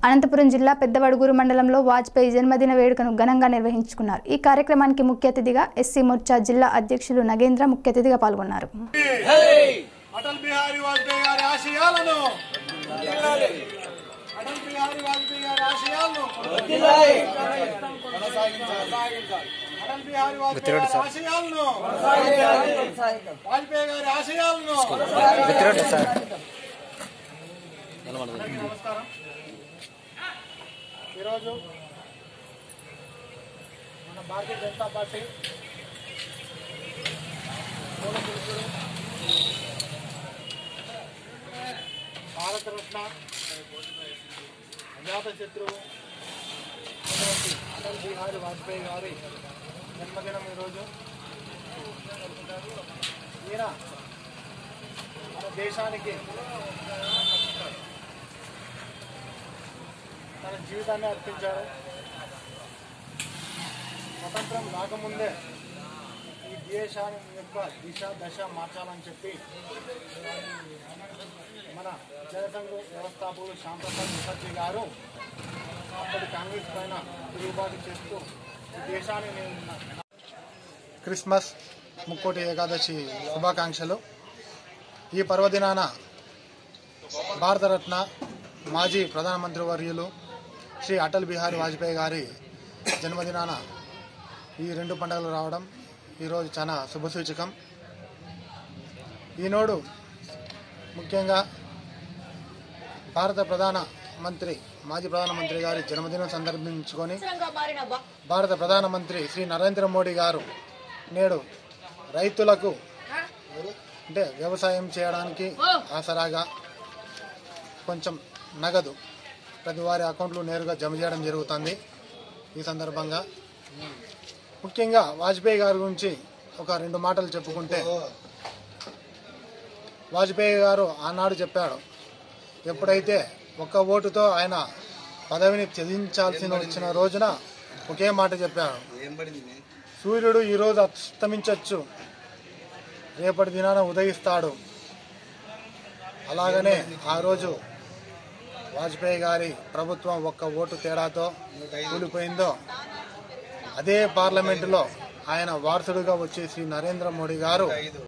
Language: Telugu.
అనంతపురం జిల్లా పెద్దవడుగూరు మండలంలో వాజ్పేయి జన్మదిన వేడుకను ఘనంగా నిర్వహించుకున్నారు ఈ కార్యక్రమానికి ముఖ్య అతిథిగా ఎస్సీ మోర్చా జిల్లా అధ్యక్షులు నగేంద్ర ముఖ్య అతిథిగా పాల్గొన్నారు అటల్ బిహారీ వాజ్పేయి గారి ఆశయాలను అటల్ బిహారీ వాజ్పేయి గారి ఆశయాలను కొనసాగించాలి. అటల్ బిహారీ వాజ్పేయి గారి ఆశయాలను వాజ్పేయి గారి ఆశయాలను అందరికీ నమస్కారం ఈరోజు మన భారతీయ జనతా పార్టీ మూల పురుషుడు భారతరత్న అజాత శత్రువు అయినటువంటి అటల్ బిహారీ వాజ్పేయి గారి జన్మదినం ఈరోజు ఈయన మన దేశానికి తన జీవితాన్ని అర్పించారు స్వతంత్రం రాకముందే ఈ దేశాన్ని యొక్క దిశ దశ మార్చాలని చెప్పి మన జనసంఘ వ్యవస్థాపకులు శ్యాంప్రసాద్ ముఖర్జీ గారు అప్పటి కాంగ్రెస్ పైన తిరుగుబాటు చేస్తూ ఈ దేశాన్ని నేను క్రిస్మస్ ముక్కోటి ఏకాదశి శుభాకాంక్షలు ఈ పర్వదినాన భారతరత్న మాజీ ప్రధానమంత్రి వర్యులు శ్రీ అటల్ బిహారీ వాజ్పేయి గారి జన్మదినాన ఈ రెండు పండుగలు రావడం ఈరోజు చాలా శుభసూచకం ఈనాడు ముఖ్యంగా భారత ప్రధాన మంత్రి మాజీ ప్రధానమంత్రి గారి జన్మదినం సందర్భించుకొని భారత ప్రధానమంత్రి శ్రీ నరేంద్ర మోడీ గారు నేడు రైతులకు అంటే వ్యవసాయం చేయడానికి ఆసరాగా కొంచెం నగదు ప్రతి వారి అకౌంట్లో నేరుగా జమ చేయడం జరుగుతుంది ఈ సందర్భంగా ముఖ్యంగా వాజ్పేయి గారి గురించి ఒక రెండు మాటలు చెప్పుకుంటే వాజ్పేయి గారు ఆనాడు చెప్పాడు ఎప్పుడైతే ఒక్క ఓటుతో ఆయన పదవిని త్యజించాల్సిన వచ్చిన రోజున ఒకే మాట చెప్పాడు సూర్యుడు ఈరోజు అస్తమించవచ్చు రేపటి దినాన ఉదయిస్తాడు అలాగనే ఆ రోజు వాజ్పేయి గారి ప్రభుత్వం ఒక్క ఓటు తేడాతో కూలిపోయిందో అదే పార్లమెంటులో ఆయన వారసుడుగా వచ్చి శ్రీ నరేంద్ర మోడీ గారు